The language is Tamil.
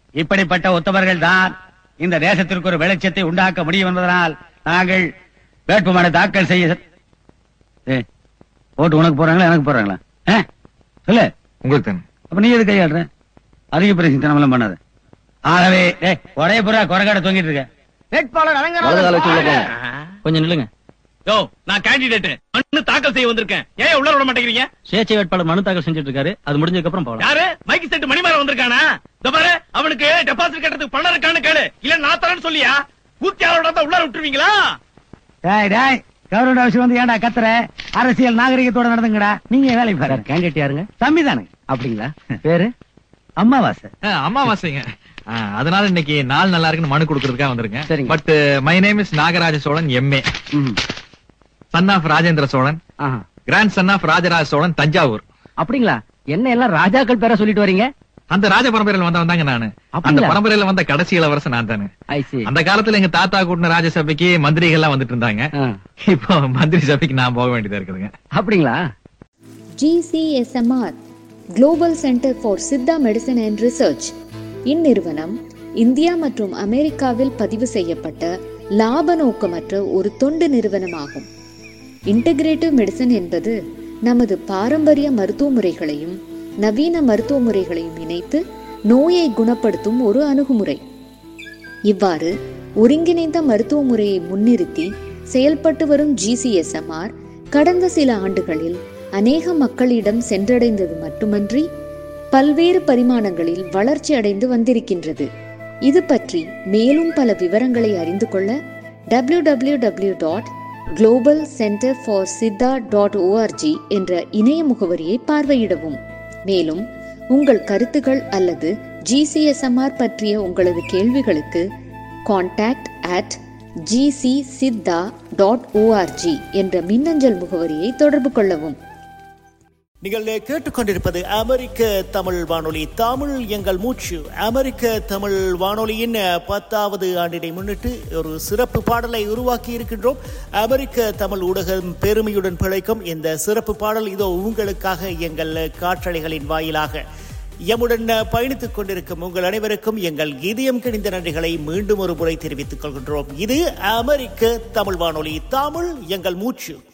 இப்படிப்பட்ட உத்தமர்கள் தான் இந்த தேசத்திற்கு ஒரு வெளிச்சத்தை உண்டாக்க முடியும் என்பதனால் நாங்கள் வேட்புமனு தாக்கல் செய்ய ஏய், ஓட்டு உனக்கு போறாங்களா எனக்கு போறாங்களா ஆ? சொல்லு உங்களுக்கு தானே அப்ப நீ எது கையாடுற அதிக பிரசித்தனம் பண்ணாத ஆகவே டேய், ஒரே புறா குறைகாட தொங்கிட்டு இருக்க வேட்பாளர் வலது கால வச்சு உள்ள போங்க அலங்காரம் கொஞ்சம் நில்லுங்க யோ நான் கேண்டிடேட் மனு தாக்கல் செய்ய வந்திருக்கேன் ஏன் உள்ள விட மாட்டேங்கிறீங்க சுயேட்சை வேட்பாளர் மனு தாக்கல் செஞ்சுட்டு இருக்காரு அது முடிஞ்சதுக்கு அப்புறம் போகலாம் யாரு மைக்கு செட்டு மணிமாற வந்திருக்கானா இந்த பாரு அவனுக்கு டெபாசிட் கட்டுறதுக்கு பணம் இருக்கான்னு கேளு இல்ல நான் தரேன்னு சொல்லியா கூத்தியாளோட தான் உள்ள விட்டுருவீங்களா டேய் டேய் கவர்மெண்ட் ஆஃபீஸ் வந்து ஏன்டா கத்துற அரசியல் நாகரிகத்தோட நடந்துங்கடா நீங்க வேலை பாரு கேண்டிடேட் யாருங்க தம்பி தானே அப்படிங்களா பேரு அம்மாவாசை ஆ, அமாவாசைங்க ஆ, அதனால இன்னைக்கு நாள் நல்லா இருக்குன்னு மனு கொடுக்கறதுக்காக வந்திருக்கேன் சரிங்க. But my name is Nagaraja Cholan MA ம். சன் ஆஃப் ராஜேந்திர சோழன் ஆஹா. Grandson of Rajaraja Cholan Thanjavur அப்படிங்களா என்ன எல்லாம் ராஜாக்கள் பேர சொல்லிட்டு வரீங்க அந்த ராஜ பரம்பரையில வந்தவன் தாங்க நானு அந்த அப்படிங்களா? பரம்பரையில வந்த கடைசி இளவரசன் நான் தானே ஐ சி அந்த காலத்துல எங்க தாத்தா கூட்டின ராஜசபைக்கு மந்திரிகள் எல்லாம் வந்துட்டு இருந்தாங்க இப்போ மந்திரி சபைக்கு நான் போக வேண்டியதா இருக்குதுங்க அப்படிங்களா GCSMR Global Center for Siddha medicine and research இந்நிறுவனம் இந்தியா மற்றும் அமெரிக்காவில் பதிவு செய்யப்பட்ட லாப நோக்கமற்ற ஒரு தொண்டு நிறுவனமாகும் இன்டகிரேட்டிவ் மெடிசன் என்பது நமது பாரம்பரிய மருத்துவ முறைகளையும் நவீன மருத்துவ முறைகளையும் இணைத்து நோயை குணப்படுத்தும் ஒரு அணுகுமுறை இவ்வாறு ஒருங்கிணைந்த மருத்துவ முறையை முன்னிறுத்தி செயல்பட்டு வரும் ஜிசிஎஸ்எம்ஆர் கடந்த சில ஆண்டுகளில் அநேக மக்களிடம் சென்றடைந்தது மட்டுமன்றி பல்வேறு பரிமாணங்களில் வளர்ச்சி அடைந்து வந்திருக்கின்றது இது பற்றி மேலும் பல விவரங்களை அறிந்து கொள்ள W W W dot global center for Siddha dot ORG என்ற இணைய முகவரியை பார்வையிடவும் மேலும் உங்கள் கருத்துகள் அல்லது ஜிசிஎஸ்எம்ஆர் பற்றிய உங்களது கேள்விகளுக்கு contact at GC Siddha dot ORG என்ற மின்னஞ்சல் முகவரியை தொடர்பு கொள்ளவும் நீங்கள் கேட்டுக்கொண்டிருப்பது அமெரிக்க தமிழ் வானொலி தமிழ் எங்கள் மூச்சு அமெரிக்க தமிழ் வானொலியின் பத்தாவது ஆண்டினை முன்னிட்டு ஒரு சிறப்பு பாடலை உருவாக்கி இருக்கின்றோம் அமெரிக்க தமிழ் ஊடகம் பெருமையுடன் பிழைக்கும் இந்த சிறப்பு பாடல் இதோ உங்களுக்காக எங்கள் காற்றலைகளின் வாயிலாக எம்முடன் பயணித்துக் கொண்டிருக்கும் உங்கள் அனைவருக்கும் எங்கள் இதயம் கிணிந்த நன்றிகளை மீண்டும் ஒரு முறை தெரிவித்துக் கொள்கின்றோம் இது அமெரிக்க தமிழ் வானொலி தமிழ் எங்கள் மூச்சு